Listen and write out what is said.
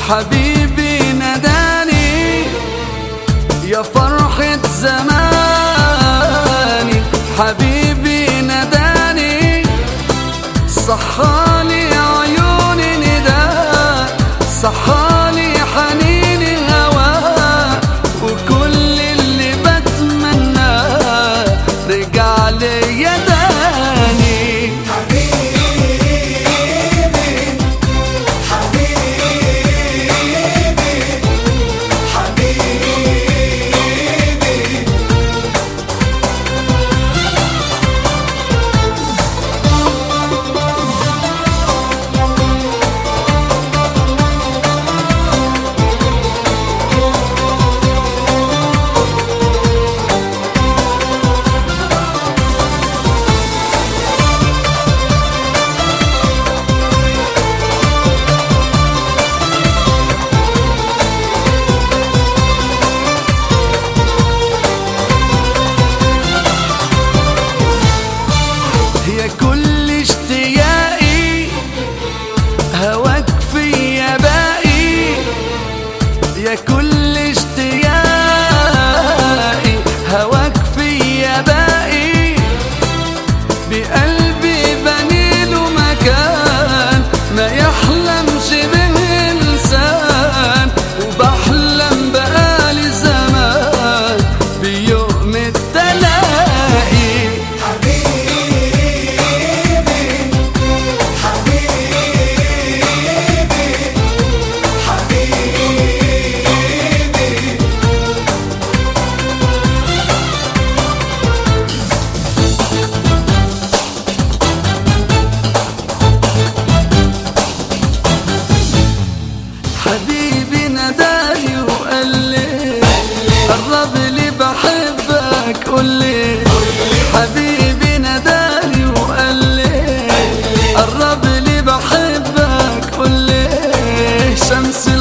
حبيبي نداني يا فرحة زماني حبيبي نداني صحالي عيوني نداء صحالي حنين الهوى وكل اللي بتمناه رجع لي يداني هي كل اشتياقي هواك فيا باقي يا كل اشتياقي هواك فيا باقي بقلبي بنيله مكان ما يحلمش به انسان وبحلم بقالي زمان بيوم التلاقي حبيبي ناداني وقال لي قرب لي بحبك قول لي حبيبي ناداني وقال لي قرب لي بحبك قول لي شمس